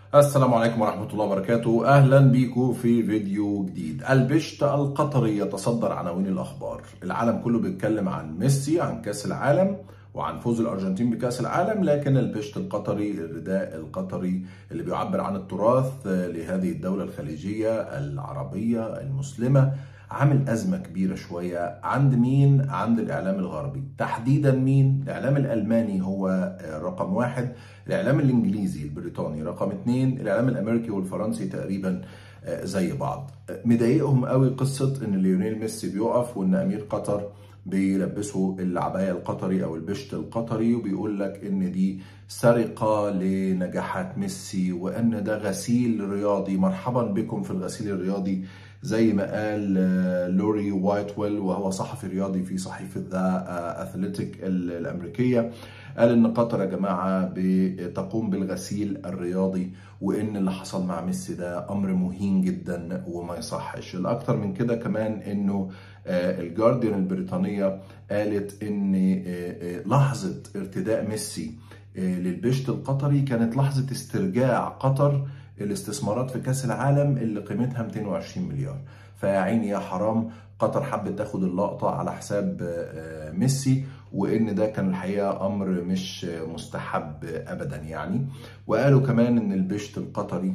السلام عليكم ورحمة الله وبركاته أهلا بيكم في فيديو جديد البشت القطري يتصدر عناوين الأخبار العالم كله بيتكلم عن ميسي عن كأس العالم وعن فوز الأرجنتين بكأس العالم لكن البشت القطري الرداء القطري اللي بيعبر عن التراث لهذه الدولة الخليجية العربية المسلمة عامل أزمة كبيرة شوية عند مين؟ عند الإعلام الغربي تحديدا مين؟ الإعلام الألماني هو رقم واحد الإعلام الإنجليزي البريطاني رقم اثنين الإعلام الأمريكي والفرنسي تقريبا زي بعض مضايقهم قوي قصة إن ليونيل ميسي بيقف وإن أمير قطر بيلبسوا العباية القطري أو البشت القطري وبيقول لك إن دي سرقة لنجاحات ميسي وإن ده غسيل رياضي مرحبا بكم في الغسيل الرياضي زي ما قال لوري وايتويل وهو صحفي رياضي في صحيفة ذا أثليتيك الأمريكية قال إن قطر يا جماعة بتقوم بالغسيل الرياضي وإن اللي حصل مع ميسي ده أمر مهين جدا وما يصحش الأكثر من كده كمان إنه الجارديان البريطانية قالت إن لحظة ارتداء ميسي للبشت القطري كانت لحظة استرجاع قطر الاستثمارات في كاس العالم اللي قيمتها 220 مليار فيا عيني يا حرام قطر حبت تاخد اللقطة على حساب ميسي وان ده كان الحقيقة امر مش مستحب ابدا يعني وقالوا كمان ان البشت القطري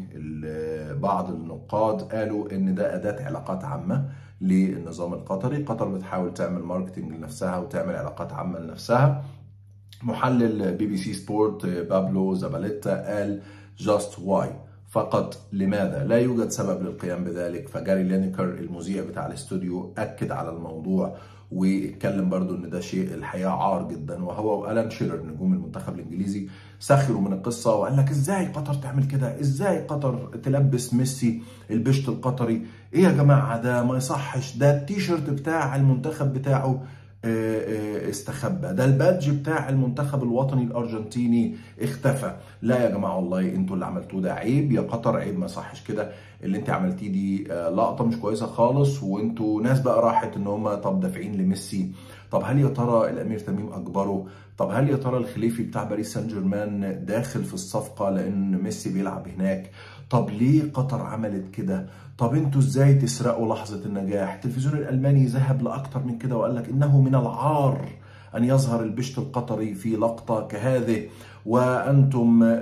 بعض النقاد قالوا ان ده اداة علاقات عامة للنظام القطري قطر بتحاول تعمل ماركتنج لنفسها وتعمل علاقات عامة لنفسها محلل بي بي سي سبورت بابلو زاباليتا قال جاست واي فقط لماذا؟ لا يوجد سبب للقيام بذلك فجاري لينيكر المذيع بتاع الاستوديو أكد على الموضوع واتكلم برضو ان ده شيء الحقيقه عار جدا وهو والان شيرر نجوم المنتخب الانجليزي سخروا من القصه وقال لك ازاي قطر تعمل كده؟ ازاي قطر تلبس ميسي البشت القطري؟ ايه يا جماعه ده ما يصحش ده التيشيرت بتاع المنتخب بتاعه استخبى ده البادج بتاع المنتخب الوطني الارجنتيني اختفى لا يا جماعه والله انتوا اللي عملتوه ده عيب يا قطر عيب ما صحش كده اللي انت عملتيه دي لقطه مش كويسه خالص وانتوا ناس بقى راحت ان هم طب دافعين لميسي طب هل يا ترى الامير تميم اجبره طب هل يا ترى الخليفي بتاع باريس سان جيرمان داخل في الصفقه لان ميسي بيلعب هناك طب ليه قطر عملت كده طب انتوا ازاي تسرقوا لحظة النجاح التلفزيون الألماني ذهب لأكثر من كده وقال لك إنه من العار أن يظهر البشت القطري في لقطة كهذه وأنتم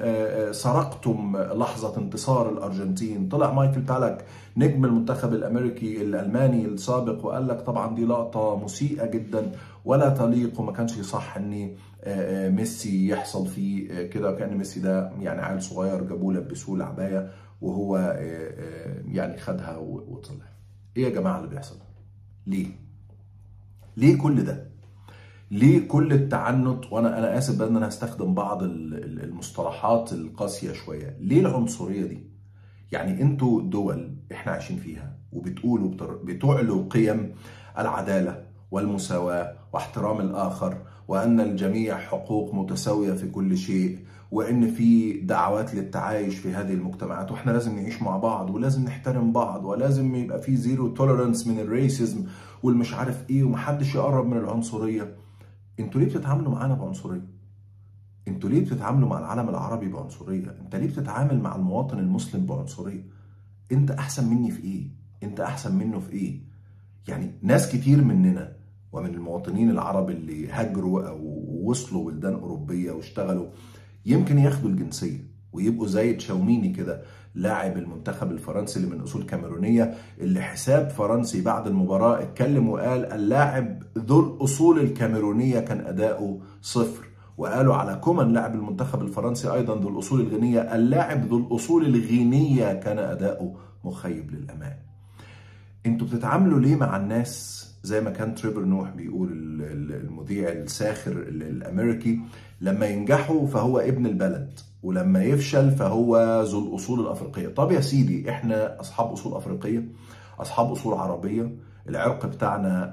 سرقتم لحظة انتصار الأرجنتين طلع مايكل بالك نجم المنتخب الأمريكي الألماني السابق وقال لك طبعا دي لقطة مسيئة جدا ولا تليق وما كانش يصح ان ميسي يحصل فيه كده كان ميسي ده يعني عيل صغير جابوه لبسوه العبايه وهو يعني خدها وطلع ايه يا جماعه اللي بيحصل ليه ليه كل ده ليه كل التعنت وانا انا اسف بقى ان انا هستخدم بعض المصطلحات القاسيه شويه ليه العنصريه دي يعني انتوا دول احنا عايشين فيها وبتقولوا بتعلوا قيم العداله والمساواه واحترام الاخر وان الجميع حقوق متساويه في كل شيء وان في دعوات للتعايش في هذه المجتمعات واحنا لازم نعيش مع بعض ولازم نحترم بعض ولازم يبقى في زيرو توليرانس من الريسيزم والمش عارف ايه ومحدش يقرب من العنصريه انتوا ليه بتتعاملوا معانا بعنصريه انتوا ليه بتتعاملوا مع العالم العربي بعنصريه انت ليه بتتعامل مع المواطن المسلم بعنصريه انت احسن مني في ايه انت احسن منه في ايه يعني ناس كتير مننا ومن المواطنين العرب اللي هاجروا او وصلوا بلدان اوروبيه واشتغلوا يمكن ياخدوا الجنسيه ويبقوا زي تشاوميني كده لاعب المنتخب الفرنسي اللي من اصول كاميرونيه اللي حساب فرنسي بعد المباراه اتكلم وقال اللاعب ذو الاصول الكاميرونيه كان اداؤه صفر وقالوا على كومان لاعب المنتخب الفرنسي ايضا ذو الاصول الغينيه اللاعب ذو الاصول الغينيه كان اداؤه مخيب للامان انتوا بتتعاملوا ليه مع الناس زي ما كان تريبر نوح بيقول المذيع الساخر الامريكي لما ينجحوا فهو ابن البلد ولما يفشل فهو ذو الاصول الافريقيه طب يا سيدي احنا اصحاب اصول افريقيه اصحاب اصول عربيه العرق بتاعنا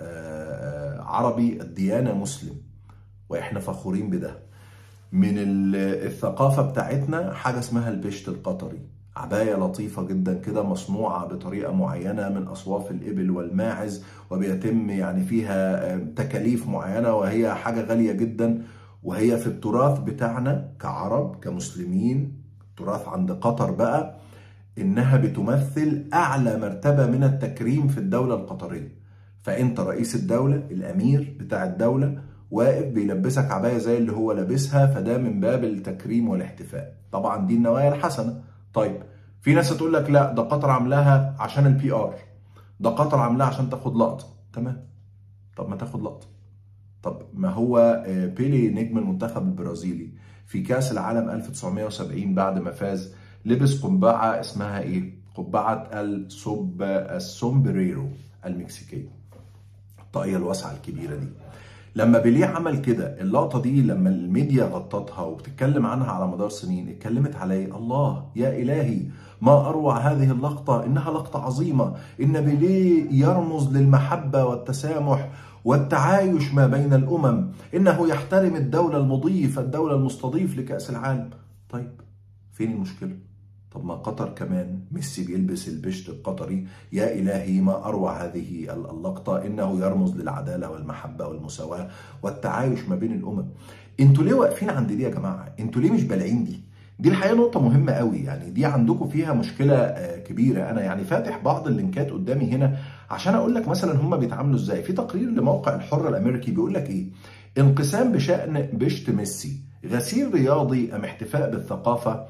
عربي الديانه مسلم واحنا فخورين بده من الثقافه بتاعتنا حاجه اسمها البشت القطري عباية لطيفة جدا كده مصنوعة بطريقة معينة من أصواف الإبل والماعز وبيتم يعني فيها تكاليف معينة وهي حاجة غالية جدا وهي في التراث بتاعنا كعرب كمسلمين تراث عند قطر بقى انها بتمثل اعلى مرتبه من التكريم في الدوله القطريه فانت رئيس الدوله الامير بتاع الدوله واقف بيلبسك عبايه زي اللي هو لابسها فده من باب التكريم والاحتفاء طبعا دي النوايا الحسنه طيب في ناس تقول لك لا ده قطر عاملاها عشان البي ار ده قطر عاملاها عشان تاخد لقطه تمام طب ما تاخد لقطه طب ما هو بيلي نجم المنتخب البرازيلي في كاس العالم 1970 بعد ما فاز لبس قبعه اسمها ايه؟ قبعه السوب السومبريرو المكسيكيه الطاقيه الواسعه الكبيره دي لما بيليه عمل كده اللقطه دي لما الميديا غطتها وبتتكلم عنها على مدار سنين اتكلمت على ايه؟ الله يا الهي ما اروع هذه اللقطه انها لقطه عظيمه ان بيليه يرمز للمحبه والتسامح والتعايش ما بين الامم انه يحترم الدوله المضيف الدوله المستضيف لكاس العالم طيب فين المشكله طب ما قطر كمان ميسي بيلبس البشت القطري يا إلهي ما أروع هذه اللقطة إنه يرمز للعدالة والمحبة والمساواة والتعايش ما بين الأمم انتوا ليه واقفين عند دي يا جماعة انتوا ليه مش بالعين دي دي الحقيقة نقطة مهمة قوي يعني دي عندكم فيها مشكلة كبيرة أنا يعني فاتح بعض اللينكات قدامي هنا عشان أقول لك مثلا هم بيتعاملوا إزاي في تقرير لموقع الحر الأمريكي بيقول لك إيه انقسام بشأن بشت ميسي غسيل رياضي أم احتفاء بالثقافة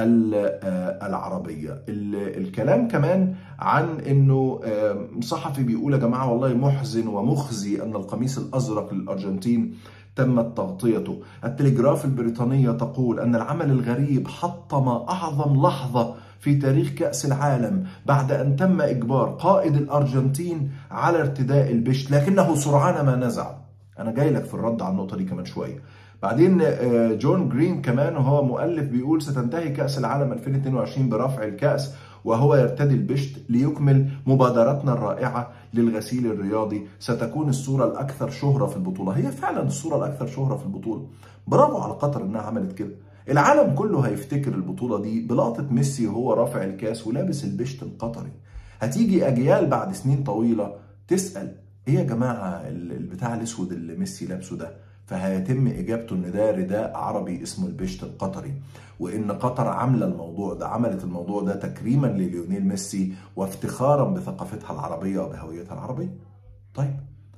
العربية الكلام كمان عن انه صحفي بيقول يا جماعة والله محزن ومخزي ان القميص الازرق للارجنتين تمت تغطيته التلجراف البريطانية تقول ان العمل الغريب حطم اعظم لحظة في تاريخ كأس العالم بعد أن تم إجبار قائد الأرجنتين على ارتداء البشت لكنه سرعان ما نزع أنا جاي لك في الرد على النقطة دي كمان شوية بعدين جون جرين كمان وهو مؤلف بيقول ستنتهي كأس العالم 2022 برفع الكأس وهو يرتدي البشت ليكمل مبادرتنا الرائعة للغسيل الرياضي ستكون الصورة الأكثر شهرة في البطولة هي فعلا الصورة الأكثر شهرة في البطولة برافو على قطر إنها عملت كده العالم كله هيفتكر البطولة دي بلقطة ميسي وهو رافع الكاس ولابس البشت القطري هتيجي أجيال بعد سنين طويلة تسأل إيه يا جماعة البتاع الأسود اللي ميسي لابسه ده فهيتم اجابته ان ده رداء عربي اسمه البشت القطري وان قطر عامله الموضوع ده عملت الموضوع ده تكريما لليونيل ميسي وافتخارا بثقافتها العربيه وبهويتها العربيه طيب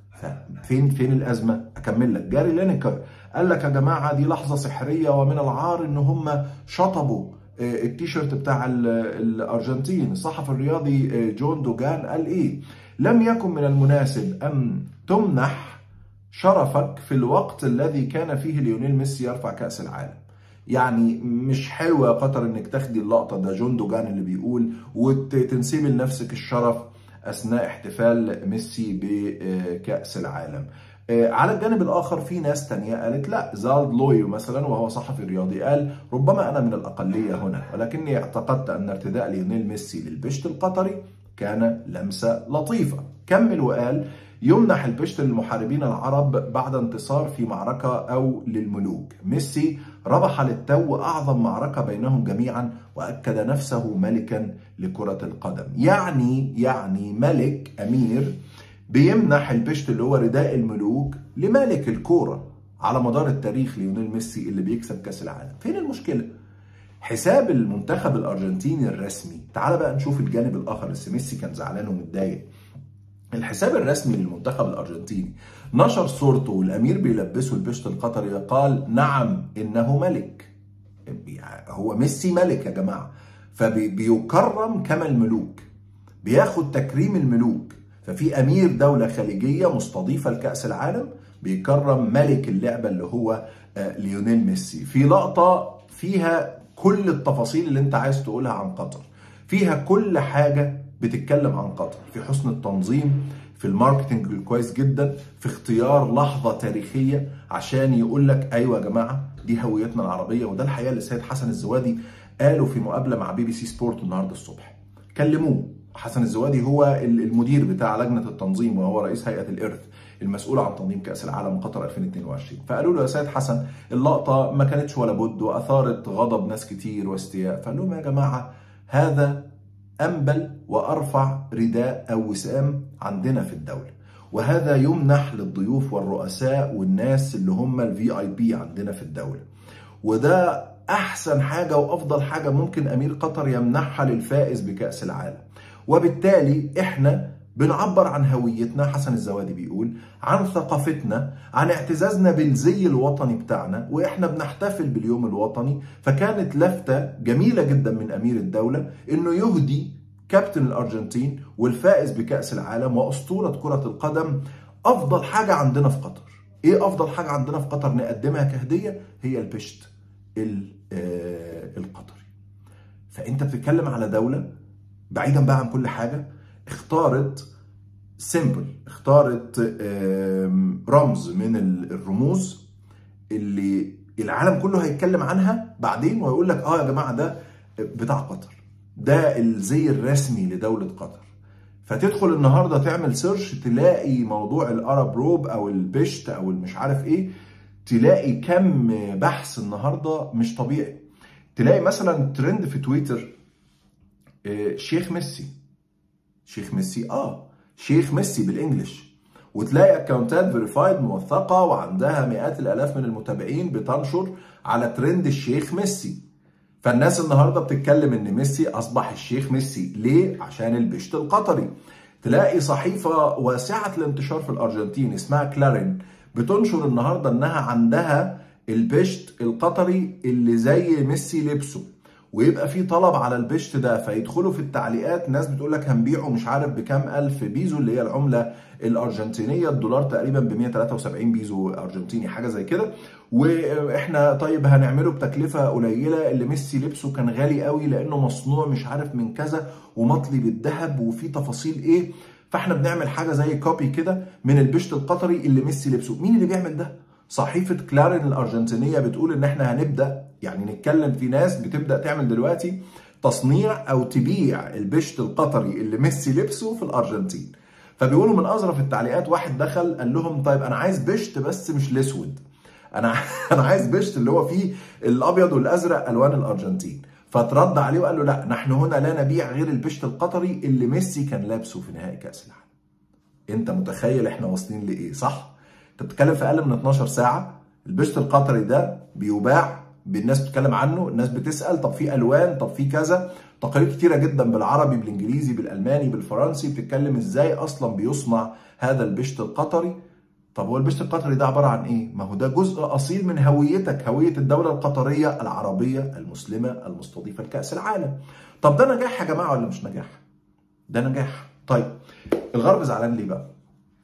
فين فين الازمه اكمل لك جاري لينيكر قال لك يا جماعه دي لحظه سحريه ومن العار ان هم شطبوا التيشيرت بتاع الارجنتين الصحفي الرياضي جون دوجان قال ايه لم يكن من المناسب ان تمنح شرفك في الوقت الذي كان فيه ليونيل ميسي يرفع كأس العالم يعني مش حلوة يا قطر انك تاخدي اللقطة ده جون دوجان اللي بيقول وتنسبي لنفسك الشرف اثناء احتفال ميسي بكأس العالم على الجانب الاخر في ناس تانية قالت لا زالد لويو مثلا وهو صحفي رياضي قال ربما انا من الاقلية هنا ولكني اعتقدت ان ارتداء ليونيل ميسي للبشت القطري كان لمسة لطيفة كمل وقال يمنح البشت للمحاربين العرب بعد انتصار في معركة أو للملوك ميسي ربح للتو أعظم معركة بينهم جميعا وأكد نفسه ملكا لكرة القدم يعني يعني ملك أمير بيمنح البشت اللي هو رداء الملوك لملك الكورة على مدار التاريخ ليونيل ميسي اللي بيكسب كأس العالم فين المشكلة؟ حساب المنتخب الأرجنتيني الرسمي تعال بقى نشوف الجانب الآخر بس ميسي كان زعلان ومتضايق الحساب الرسمي للمنتخب الارجنتيني نشر صورته والامير بيلبسه البشت القطري قال نعم انه ملك هو ميسي ملك يا جماعه فبيكرم كما الملوك بياخد تكريم الملوك ففي امير دوله خليجيه مستضيفه لكاس العالم بيكرم ملك اللعبه اللي هو ليونيل ميسي في لقطه فيها كل التفاصيل اللي انت عايز تقولها عن قطر فيها كل حاجه بتتكلم عن قطر في حسن التنظيم في الماركتنج الكويس جدا في اختيار لحظة تاريخية عشان يقول لك ايوه يا جماعة دي هويتنا العربية وده الحقيقة اللي السيد حسن الزوادي قاله في مقابلة مع بي بي سي سبورت النهاردة الصبح كلموه حسن الزوادي هو المدير بتاع لجنة التنظيم وهو رئيس هيئة الإرث المسؤول عن تنظيم كأس العالم قطر 2022 فقالوا له يا سيد حسن اللقطة ما كانتش ولا بد وأثارت غضب ناس كتير واستياء فقال لهم يا جماعة هذا أنبل وأرفع رداء أو وسام عندنا في الدولة وهذا يمنح للضيوف والرؤساء والناس اللي هم الفي اي بي عندنا في الدولة وده احسن حاجه وافضل حاجه ممكن امير قطر يمنحها للفائز بكاس العالم وبالتالي احنا بنعبر عن هويتنا حسن الزوادي بيقول عن ثقافتنا عن اعتزازنا بالزي الوطني بتاعنا واحنا بنحتفل باليوم الوطني فكانت لفتة جميلة جدا من امير الدولة انه يهدي كابتن الارجنتين والفائز بكأس العالم واسطورة كرة القدم افضل حاجة عندنا في قطر ايه افضل حاجة عندنا في قطر نقدمها كهدية هي البشت القطري فانت بتتكلم على دولة بعيدا بقى عن كل حاجة اختارت سيمبل اختارت رمز من الرموز اللي العالم كله هيتكلم عنها بعدين ويقول لك اه يا جماعه ده بتاع قطر ده الزي الرسمي لدوله قطر فتدخل النهارده تعمل سيرش تلاقي موضوع الارب روب او البشت او مش عارف ايه تلاقي كم بحث النهارده مش طبيعي تلاقي مثلا ترند في تويتر شيخ ميسي شيخ ميسي اه شيخ ميسي بالانجلش وتلاقي اكونتات فيريفايد موثقه وعندها مئات الالاف من المتابعين بتنشر على ترند الشيخ ميسي فالناس النهارده بتتكلم ان ميسي اصبح الشيخ ميسي ليه عشان البشت القطري تلاقي صحيفه واسعه الانتشار في الارجنتين اسمها كلارين بتنشر النهارده انها عندها البشت القطري اللي زي ميسي لبسه ويبقى في طلب على البشت ده فيدخلوا في التعليقات ناس بتقول لك هنبيعه مش عارف بكام الف بيزو اللي هي العمله الارجنتينيه الدولار تقريبا ب 173 بيزو ارجنتيني حاجه زي كده واحنا طيب هنعمله بتكلفه قليله اللي ميسي لبسه كان غالي قوي لانه مصنوع مش عارف من كذا ومطلي بالذهب وفي تفاصيل ايه فاحنا بنعمل حاجه زي كوبي كده من البشت القطري اللي ميسي لبسه مين اللي بيعمل ده صحيفه كلارين الارجنتينيه بتقول ان احنا هنبدا يعني نتكلم في ناس بتبدا تعمل دلوقتي تصنيع او تبيع البشت القطري اللي ميسي لبسه في الارجنتين فبيقولوا من اظرف التعليقات واحد دخل قال لهم طيب انا عايز بشت بس مش الاسود انا انا عايز بشت اللي هو فيه الابيض والازرق الوان الارجنتين فترد عليه وقال له لا نحن هنا لا نبيع غير البشت القطري اللي ميسي كان لابسه في نهائي كاس العالم انت متخيل احنا واصلين لايه صح انت بتتكلم في اقل من 12 ساعه البشت القطري ده بيباع الناس بتتكلم عنه الناس بتسال طب في الوان طب في كذا تقارير كتيره جدا بالعربي بالانجليزي بالالماني بالفرنسي بتتكلم ازاي اصلا بيصنع هذا البشت القطري طب هو البشت القطري ده عباره عن ايه ما هو ده جزء اصيل من هويتك هويه الدوله القطريه العربيه المسلمه المستضيفه لكاس العالم طب ده نجاح يا جماعه ولا مش نجاح ده نجاح طيب الغرب زعلان ليه بقى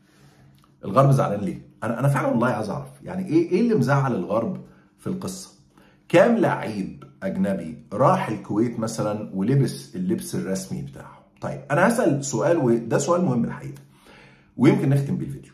الغرب زعلان ليه انا انا فعلا والله عايز اعرف يعني ايه ايه اللي مزعل الغرب في القصه كام لعيب اجنبي راح الكويت مثلا ولبس اللبس الرسمي بتاعه طيب انا هسال سؤال وده سؤال مهم الحقيقه ويمكن نختم بيه الفيديو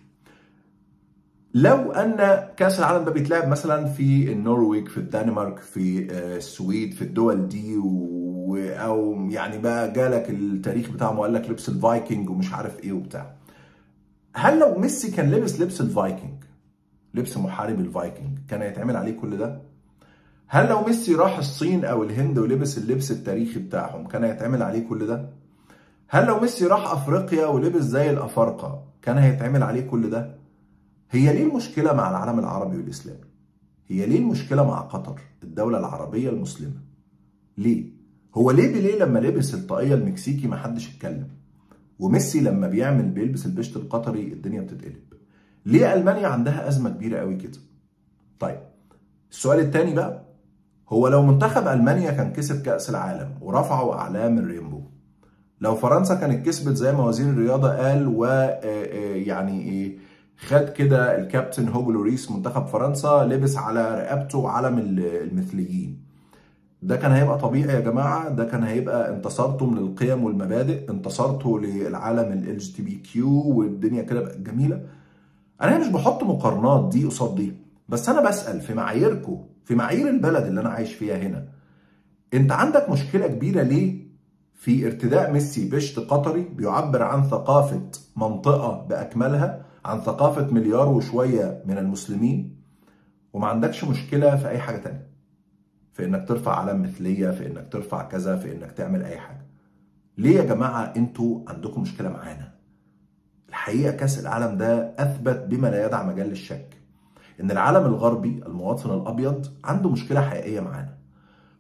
لو ان كاس العالم ده بيتلعب مثلا في النرويج في الدنمارك في السويد في الدول دي و... او يعني بقى جالك التاريخ بتاعهم وقال لك لبس الفايكنج ومش عارف ايه وبتاع هل لو ميسي كان لبس لبس الفايكنج لبس محارب الفايكنج كان هيتعمل عليه كل ده هل لو ميسي راح الصين او الهند ولبس اللبس التاريخي بتاعهم كان هيتعمل عليه كل ده هل لو ميسي راح افريقيا ولبس زي الافارقه كان هيتعمل عليه كل ده هي ليه المشكله مع العالم العربي والاسلامي هي ليه المشكله مع قطر الدوله العربيه المسلمه ليه هو ليه بيليه لما لبس الطاقيه المكسيكي ما حدش اتكلم وميسي لما بيعمل بيلبس البشت القطري الدنيا بتتقلب ليه المانيا عندها ازمه كبيره قوي كده طيب السؤال الثاني بقى هو لو منتخب المانيا كان كسب كاس العالم ورفعوا اعلام الرينبو لو فرنسا كانت كسبت زي ما وزير الرياضه قال ويعني ايه خد كده الكابتن هوجو لوريس منتخب فرنسا لبس على رقبته علم المثليين ده كان هيبقى طبيعي يا جماعه ده كان هيبقى انتصرتم للقيم والمبادئ انتصرتوا للعالم ال جي تي بي كيو والدنيا كده بقت جميله انا مش بحط مقارنات دي قصاد دي بس انا بسال في معاييركم في معايير البلد اللي انا عايش فيها هنا انت عندك مشكله كبيره ليه في ارتداء ميسي بشت قطري بيعبر عن ثقافه منطقه باكملها عن ثقافه مليار وشويه من المسلمين وما عندكش مشكله في اي حاجه تانية في انك ترفع علم مثليه في انك ترفع كذا في انك تعمل اي حاجه ليه يا جماعه انتوا عندكم مشكله معانا الحقيقه كاس العالم ده اثبت بما لا يدع مجال للشك ان العالم الغربي المواطن الابيض عنده مشكله حقيقيه معانا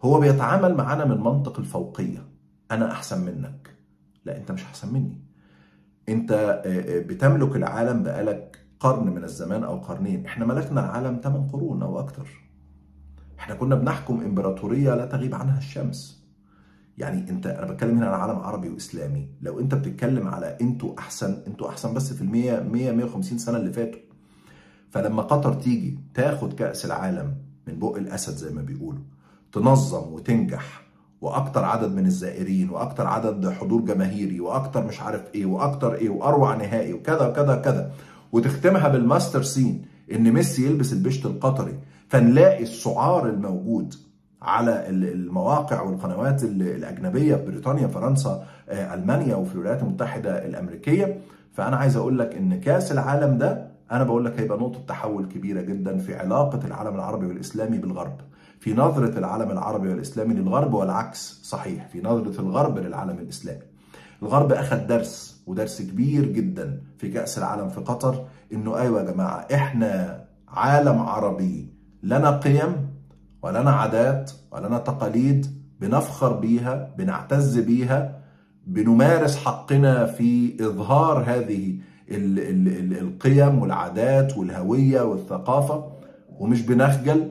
هو بيتعامل معانا من منطق الفوقيه انا احسن منك لا انت مش احسن مني انت بتملك العالم بقالك قرن من الزمان او قرنين احنا ملكنا العالم 8 قرون او اكتر احنا كنا بنحكم امبراطوريه لا تغيب عنها الشمس يعني انت انا بتكلم هنا عن عالم عربي واسلامي لو انت بتتكلم على انتوا احسن انتوا احسن بس في ال 100 100 150 سنه اللي فاتوا فلما قطر تيجي تاخد كاس العالم من بق الاسد زي ما بيقولوا تنظم وتنجح واكتر عدد من الزائرين واكتر عدد حضور جماهيري واكتر مش عارف ايه واكتر ايه واروع نهائي وكذا وكذا وكذا وتختمها بالماستر سين ان ميسي يلبس البشت القطري فنلاقي السعار الموجود على المواقع والقنوات الاجنبيه في بريطانيا فرنسا المانيا وفي الولايات المتحده الامريكيه فانا عايز اقول لك ان كاس العالم ده انا بقول لك هيبقى نقطه تحول كبيره جدا في علاقه العالم العربي والاسلامي بالغرب في نظره العالم العربي والاسلامي للغرب والعكس صحيح في نظره الغرب للعالم الاسلامي الغرب اخذ درس ودرس كبير جدا في كاس العالم في قطر انه ايوه يا جماعه احنا عالم عربي لنا قيم ولنا عادات ولنا تقاليد بنفخر بيها بنعتز بيها بنمارس حقنا في اظهار هذه ال ال ال القيم والعادات والهويه والثقافه ومش بنخجل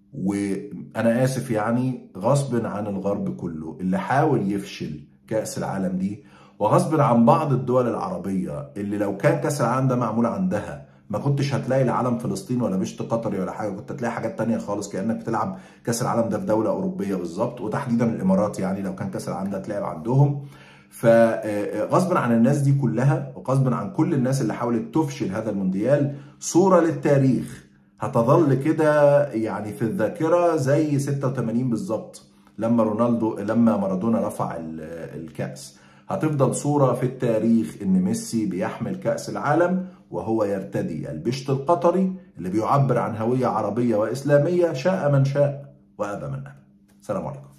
وانا اسف يعني غصب عن الغرب كله اللي حاول يفشل كاس العالم دي وغصب عن بعض الدول العربيه اللي لو كان كاس العالم ده معمول عندها ما كنتش هتلاقي لعالم فلسطين ولا بشت قطري ولا حاجه كنت هتلاقي حاجات تانية خالص كانك بتلعب كاس العالم ده في دوله اوروبيه بالظبط وتحديدا الامارات يعني لو كان كاس العالم ده اتلعب عندهم فغصبا عن الناس دي كلها وغصبا عن كل الناس اللي حاولت تفشل هذا المونديال صوره للتاريخ هتظل كده يعني في الذاكره زي 86 بالظبط لما رونالدو لما مارادونا رفع الكاس هتفضل صوره في التاريخ ان ميسي بيحمل كاس العالم وهو يرتدي البشت القطري اللي بيعبر عن هويه عربيه واسلاميه شاء من شاء وابى من ابى. السلام عليكم.